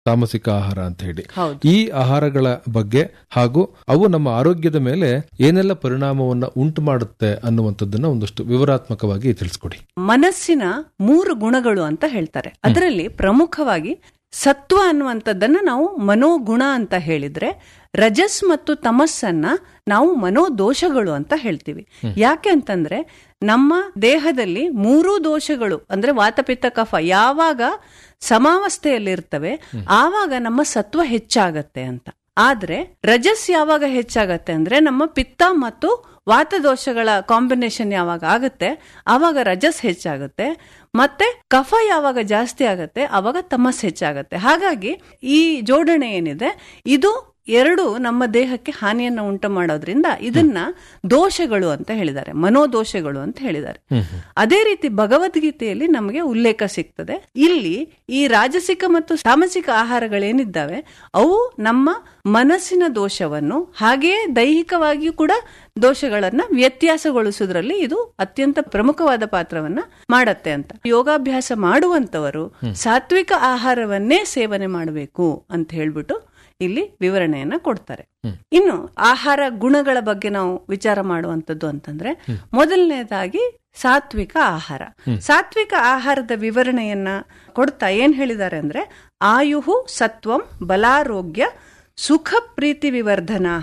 ತಾಮಸಿಕ ಆಹಾರ ಅಂತ ಹೇಳಿ ಹೌದು ಈ ಆಹಾರಗಳ ಬಗ್ಗೆ ಹಾಗೂ ಅವು ನಮ್ಮ ಆರೋಗ್ಯದ ಮೇಲೆ ಏನೆಲ್ಲ ಪರಿಣಾಮವನ್ನ ಉಂಟು ಮಾಡುತ್ತೆ ಅನ್ನುವಂಥದ್ದನ್ನ ಒಂದಷ್ಟು ವಿವರಾತ್ಮಕವಾಗಿ ತಿಳಿಸ್ಕೊಡಿ ಮನಸ್ಸಿನ ಮೂರು ಗುಣಗಳು ಅಂತ ಹೇಳ್ತಾರೆ ಅದರಲ್ಲಿ ಪ್ರಮುಖವಾಗಿ ಸತ್ವ ಅನ್ನುವಂಥದ್ದನ್ನ ನಾವು ಮನೋಗುಣ ಅಂತ ಹೇಳಿದ್ರೆ ರಜಸ್ ಮತ್ತು ತಮಸ್ಸನ್ನ ನಾವು ಮನೋದೋಷಗಳು ಅಂತ ಹೇಳ್ತೀವಿ ಯಾಕೆ ಅಂತಂದ್ರೆ ನಮ್ಮ ದೇಹದಲ್ಲಿ ಮೂರೂ ದೋಷಗಳು ಅಂದ್ರೆ ವಾತಪಿತ್ತ ಕಫ ಯಾವಾಗ ಸಮಾವಸ್ಥೆಯಲ್ಲಿರ್ತವೆ ಆವಾಗ ನಮ್ಮ ಸತ್ವ ಹೆಚ್ಚಾಗತ್ತೆ ಅಂತ ಆದ್ರೆ ರಜಸ್ ಯಾವಾಗ ಹೆಚ್ಚಾಗತ್ತೆ ಅಂದ್ರೆ ನಮ್ಮ ಪಿತ್ತ ಮತ್ತು ವಾತದೋಷಗಳ ಕಾಂಬಿನೇಷನ್ ಯಾವಾಗ ಆಗುತ್ತೆ ಆವಾಗ ರಜಸ್ ಹೆಚ್ಚಾಗುತ್ತೆ ಮತ್ತೆ ಕಫ ಯಾವಾಗ ಜಾಸ್ತಿ ಆಗುತ್ತೆ ಆವಾಗ ತಮಸ್ ಹೆಚ್ಚಾಗತ್ತೆ ಹಾಗಾಗಿ ಈ ಜೋಡಣೆ ಏನಿದೆ ಇದು ಎರಡು ನಮ್ಮ ದೇಹಕ್ಕೆ ಹಾನಿಯನ್ನು ಉಂಟು ಮಾಡೋದ್ರಿಂದ ಇದನ್ನ ದೋಷಗಳು ಅಂತ ಹೇಳಿದ್ದಾರೆ ಮನೋದೋಷಗಳು ಅಂತ ಹೇಳಿದ್ದಾರೆ ಅದೇ ರೀತಿ ಭಗವದ್ಗೀತೆಯಲ್ಲಿ ನಮಗೆ ಉಲ್ಲೇಖ ಸಿಗ್ತದೆ ಇಲ್ಲಿ ಈ ರಾಜಸಿಕ ಮತ್ತು ತಾಮಸಿಕ ಆಹಾರಗಳೇನಿದ್ದಾವೆ ಅವು ನಮ್ಮ ಮನಸ್ಸಿನ ದೋಷವನ್ನು ಹಾಗೆಯೇ ದೈಹಿಕವಾಗಿಯೂ ಕೂಡ ದೋಷಗಳನ್ನ ವ್ಯತ್ಯಾಸಗೊಳಿಸುವುದರಲ್ಲಿ ಇದು ಅತ್ಯಂತ ಪ್ರಮುಖವಾದ ಪಾತ್ರವನ್ನ ಮಾಡತ್ತೆ ಅಂತ ಯೋಗಾಭ್ಯಾಸ ಮಾಡುವಂತವರು ಸಾತ್ವಿಕ ಆಹಾರವನ್ನೇ ಸೇವನೆ ಮಾಡಬೇಕು ಅಂತ ಹೇಳ್ಬಿಟ್ಟು ಇಲ್ಲಿ ವಿವರಣೆಯನ್ನ ಕೊಡ್ತಾರೆ ಇನ್ನು ಆಹಾರ ಗುಣಗಳ ಬಗ್ಗೆ ನಾವು ವಿಚಾರ ಮಾಡುವಂತದ್ದು ಅಂತಂದ್ರೆ ಮೊದಲನೇದಾಗಿ ಸಾತ್ವಿಕ ಆಹಾರ ಸಾತ್ವಿಕ ಆಹಾರದ ವಿವರಣೆಯನ್ನ ಕೊಡ್ತಾ ಏನ್ ಹೇಳಿದ್ದಾರೆ ಅಂದ್ರೆ ಆಯುಹು ಸತ್ವಂ ಬಲಾರೋಗ್ಯ ಸುಖ ಪ್ರೀತಿ ವಿವರ್ಧನಾ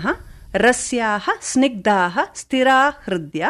ರಸ್ಯಾಹ ಸ್ನಿಗ್ಧಾಹ ಸ್ಥಿರಾ ಹೃದಯ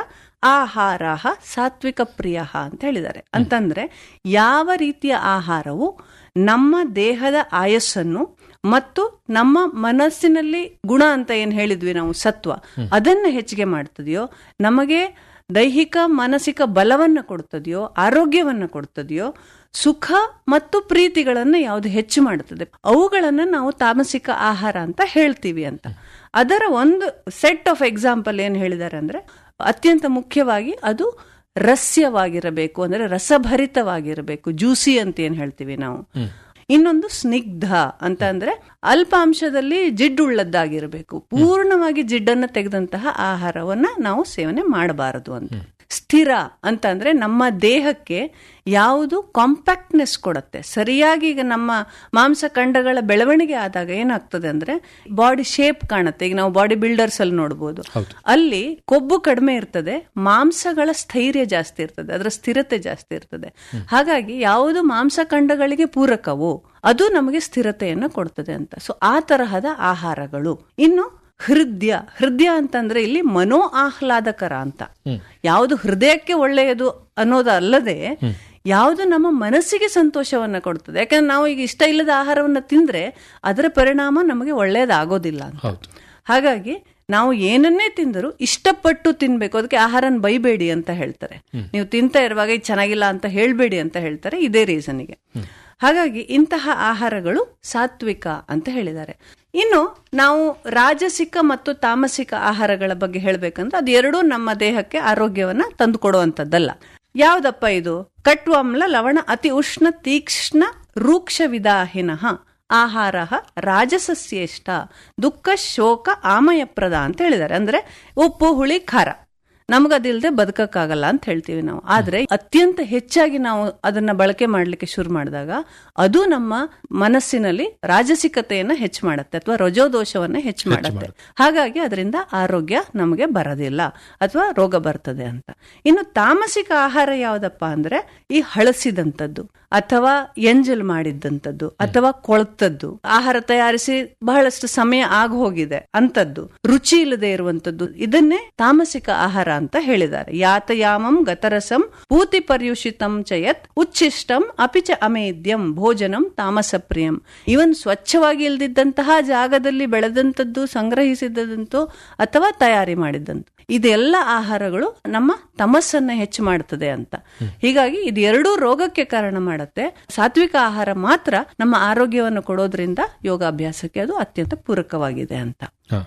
ಆಹಾರ ಸಾತ್ವಿಕ ಪ್ರಿಯ ಅಂತ ಹೇಳಿದ್ದಾರೆ ಅಂತಂದ್ರೆ ಯಾವ ರೀತಿಯ ಆಹಾರವು ನಮ್ಮ ದೇಹದ ಆಯಸ್ಸನ್ನು ಮತ್ತು ನಮ್ಮ ಮನಸ್ಸಿನಲ್ಲಿ ಗುಣ ಅಂತ ಏನ್ ಹೇಳಿದ್ವಿ ನಾವು ಸತ್ವ ಅದನ್ನ ಹೆಚ್ಚಿಗೆ ಮಾಡ್ತದೆಯೋ ನಮಗೆ ದೈಹಿಕ ಮಾನಸಿಕ ಬಲವನ್ನ ಕೊಡ್ತದೆಯೋ ಆರೋಗ್ಯವನ್ನ ಕೊಡ್ತದೆಯೋ ಸುಖ ಮತ್ತು ಪ್ರೀತಿಗಳನ್ನ ಯಾವುದು ಹೆಚ್ಚು ಮಾಡುತ್ತದೆ ಅವುಗಳನ್ನ ನಾವು ತಾಮಸಿಕ ಆಹಾರ ಅಂತ ಹೇಳ್ತೀವಿ ಅಂತ ಅದರ ಒಂದು ಸೆಟ್ ಆಫ್ ಎಕ್ಸಾಂಪಲ್ ಏನ್ ಹೇಳಿದ್ದಾರೆ ಅಂದ್ರೆ ಅತ್ಯಂತ ಮುಖ್ಯವಾಗಿ ಅದು ರಸ್ಯವಾಗಿರಬೇಕು ಅಂದ್ರೆ ರಸಭರಿತವಾಗಿರಬೇಕು ಜ್ಯೂಸಿ ಅಂತ ಏನ್ ಹೇಳ್ತೀವಿ ನಾವು ಇನ್ನೊಂದು ಸ್ನಿಗ್ಧ ಅಂತ ಅಂದ್ರೆ ಅಲ್ಪಾಂಶದಲ್ಲಿ ಜಿಡ್ಡುಳ್ಳದ್ದಾಗಿರಬೇಕು ಪೂರ್ಣವಾಗಿ ಜಿಡ್ಡನ್ನ ತೆಗೆದಂತಹ ಆಹಾರವನ್ನ ನಾವು ಸೇವನೆ ಮಾಡಬಾರದು ಅಂತ ಸ್ಥಿರ ಅಂತ ಅಂದ್ರೆ ನಮ್ಮ ದೇಹಕ್ಕೆ ಯಾವುದು ಕಾಂಪ್ಯಾಕ್ಟ್ನೆಸ್ ಕೊಡುತ್ತೆ ಸರಿಯಾಗಿ ಈಗ ನಮ್ಮ ಮಾಂಸಖಂಡಗಳ ಬೆಳವಣಿಗೆ ಆದಾಗ ಏನಾಗ್ತದೆ ಅಂದ್ರೆ ಬಾಡಿ ಶೇಪ್ ಕಾಣುತ್ತೆ ಈಗ ನಾವು ಬಾಡಿ ಬಿಲ್ಡರ್ಸ್ ಅಲ್ಲಿ ನೋಡಬಹುದು ಅಲ್ಲಿ ಕೊಬ್ಬು ಕಡಿಮೆ ಇರ್ತದೆ ಮಾಂಸಗಳ ಸ್ಥೈರ್ಯ ಜಾಸ್ತಿ ಇರ್ತದೆ ಅದರ ಸ್ಥಿರತೆ ಜಾಸ್ತಿ ಇರ್ತದೆ ಹಾಗಾಗಿ ಯಾವುದು ಮಾಂಸಖಂಡಗಳಿಗೆ ಪೂರಕವೋ ಅದು ನಮಗೆ ಸ್ಥಿರತೆಯನ್ನು ಕೊಡ್ತದೆ ಅಂತ ಸೊ ಆ ತರಹದ ಆಹಾರಗಳು ಇನ್ನು ಹೃದಯ ಹೃದಯ ಅಂತಂದ್ರೆ ಇಲ್ಲಿ ಮನೋ ಆಹ್ಲಾದಕರ ಅಂತ ಯಾವುದು ಹೃದಯಕ್ಕೆ ಒಳ್ಳೆಯದು ಅನ್ನೋದು ಅಲ್ಲದೆ ಯಾವುದು ನಮ್ಮ ಮನಸ್ಸಿಗೆ ಸಂತೋಷವನ್ನ ಕೊಡ್ತದೆ ಯಾಕಂದ್ರೆ ನಾವು ಈಗ ಇಷ್ಟ ಇಲ್ಲದ ಆಹಾರವನ್ನ ತಿಂದ್ರೆ ಅದರ ಪರಿಣಾಮ ನಮಗೆ ಒಳ್ಳೆಯದಾಗೋದಿಲ್ಲ ಅಂತ ಹಾಗಾಗಿ ನಾವು ಏನನ್ನೇ ತಿಂದರೂ ಇಷ್ಟಪಟ್ಟು ತಿನ್ಬೇಕು ಅದಕ್ಕೆ ಆಹಾರನ ಬೈಬೇಡಿ ಅಂತ ಹೇಳ್ತಾರೆ ನೀವು ತಿಂತ ಇರುವಾಗ ಇದು ಚೆನ್ನಾಗಿಲ್ಲ ಅಂತ ಹೇಳ್ಬೇಡಿ ಅಂತ ಹೇಳ್ತಾರೆ ಇದೇ ರೀಸನ್ಗೆ ಹಾಗಾಗಿ ಇಂತಹ ಆಹಾರಗಳು ಸಾತ್ವಿಕ ಅಂತ ಹೇಳಿದ್ದಾರೆ ಇನ್ನು ನಾವು ರಾಜಸಿಕ ಮತ್ತು ತಾಮಸಿಕ ಆಹಾರಗಳ ಬಗ್ಗೆ ಹೇಳ್ಬೇಕಂದ್ರೆ ಅದು ಎರಡೂ ನಮ್ಮ ದೇಹಕ್ಕೆ ಆರೋಗ್ಯವನ್ನ ತಂದುಕೊಡುವಂಥದ್ದಲ್ಲ ಯಾವ್ದಪ್ಪ ಇದು ಕಟ್ವಾಮ್ಲ ಲವಣ ಅತಿ ಉಷ್ಣ ತೀಕ್ಷ್ಣ ರೂಕ್ಷ ವಿದಾಹಿನಃ ಆಹಾರ ರಾಜಸಸ್ಯೇಷ್ಟ ದುಃಖ ಶೋಕ ಆಮಯಪ್ರದ ಅಂತ ಹೇಳಿದ್ದಾರೆ ಅಂದ್ರೆ ಉಪ್ಪು ಹುಳಿ ಖಾರ ನಮಗದಿಲ್ಲದೆ ಬದುಕಕ್ಕಾಗಲ್ಲ ಅಂತ ಹೇಳ್ತೀವಿ ನಾವು ಆದ್ರೆ ಅತ್ಯಂತ ಹೆಚ್ಚಾಗಿ ನಾವು ಅದನ್ನ ಬಳಕೆ ಮಾಡ್ಲಿಕ್ಕೆ ಶುರು ಮಾಡಿದಾಗ ಅದು ನಮ್ಮ ಮನಸ್ಸಿನಲ್ಲಿ ರಾಜಸಿಕತೆಯನ್ನ ಹೆಚ್ಚು ಮಾಡುತ್ತೆ ಅಥವಾ ರಜೋದೋಷವನ್ನ ಹೆಚ್ಚು ಮಾಡುತ್ತೆ ಹಾಗಾಗಿ ಅದರಿಂದ ಆರೋಗ್ಯ ನಮಗೆ ಬರೋದಿಲ್ಲ ಅಥವಾ ರೋಗ ಬರ್ತದೆ ಅಂತ ಇನ್ನು ತಾಮಸಿಕ ಆಹಾರ ಯಾವ್ದಪ್ಪ ಅಂದ್ರೆ ಈ ಹಳಸಿದಂಥದ್ದು ಅಥವಾ ಎಂಜಲ್ ಮಾಡಿದ್ದಂಥದ್ದು ಅಥವಾ ಕೊಳತದ್ದು ಆಹಾರ ತಯಾರಿಸಿ ಬಹಳಷ್ಟು ಸಮಯ ಆಗ ಹೋಗಿದೆ ಅಂತದ್ದು ರುಚಿ ಇಲ್ಲದೆ ಇರುವಂತದ್ದು ಇದನ್ನೇ ತಾಮಸಿಕ ಆಹಾರ ಅಂತ ಹೇಳಿದ್ದಾರೆ ಯಾತಯಾಮಂ ಗತರಸಂ ಪೂತಿ ಪರ್ಯುಷಿತಂ ಚಯತ್ ಉಚ್ಚಿಷ್ಟಂ ಅಪಿಚ ಅಮೇದ್ಯಂ ಭೋಜನಂ ತಾಮಸ ಪ್ರಿಯಂ ಇವನ್ ಸ್ವಚ್ಛವಾಗಿ ಇಲ್ದಿದ್ದಂತಹ ಜಾಗದಲ್ಲಿ ಬೆಳೆದಂತದ್ದು ಸಂಗ್ರಹಿಸಿದಂತೋ ಅಥವಾ ತಯಾರಿ ಮಾಡಿದಂತ ಇದೆಲ್ಲ ಆಹಾರಗಳು ನಮ್ಮ ತಮಸ್ಸನ್ನ ಹೆಚ್ಚು ಮಾಡುತ್ತದೆ ಅಂತ ಹೀಗಾಗಿ ಇದೆರಡೂ ರೋಗಕ್ಕೆ ಕಾರಣ ಮಾಡುತ್ತೆ ಸಾತ್ವಿಕ ಆಹಾರ ಮಾತ್ರ ನಮ್ಮ ಆರೋಗ್ಯವನ್ನು ಕೊಡೋದ್ರಿಂದ ಯೋಗಾಭ್ಯಾಸಕ್ಕೆ ಅದು ಅತ್ಯಂತ ಪೂರಕವಾಗಿದೆ ಅಂತ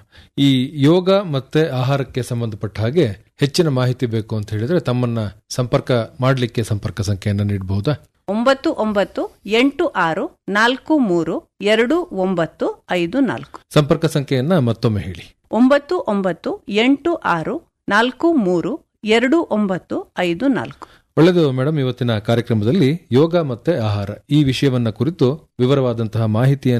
ಈ ಯೋಗ ಮತ್ತೆ ಆಹಾರಕ್ಕೆ ಸಂಬಂಧಪಟ್ಟ ಹಾಗೆ ಹೆಚ್ಚಿನ ಮಾಹಿತಿ ಬೇಕು ಅಂತ ಹೇಳಿದ್ರೆ ತಮ್ಮನ್ನ ಸಂಪರ್ಕ ಮಾಡಲಿಕ್ಕೆ ಸಂಪರ್ಕ ಸಂಖ್ಯೆಯನ್ನು ನೀಡಬಹುದಾ ಒಂಬತ್ತು ಒಂಬತ್ತು ಎಂಟು ಆರು ನಾಲ್ಕು ಮೂರು ಎರಡು ಒಂಬತ್ತು ಐದು ನಾಲ್ಕು ಸಂಪರ್ಕ ಸಂಖ್ಯೆಯನ್ನ ಮತ್ತೊಮ್ಮೆ ಹೇಳಿ ಒಂಬತ್ತು ಒಂಬತ್ತು ಎಂಟು ಆರು ನಾಲ್ಕು ಮೂರು ಎರಡು ಒಂಬತ್ತು ಐದು ನಾಲ್ಕು ಒಳ್ಳೆಯದು ಮೇಡಮ್ ಇವತ್ತಿನ ಕಾರ್ಯಕ್ರಮದಲ್ಲಿ ಯೋಗ ಮತ್ತೆ ಆಹಾರ ಈ ವಿಷಯವನ್ನ ಕುರಿತು ವಿವರವಾದಂತಹ ಮಾಹಿತಿಯನ್ನು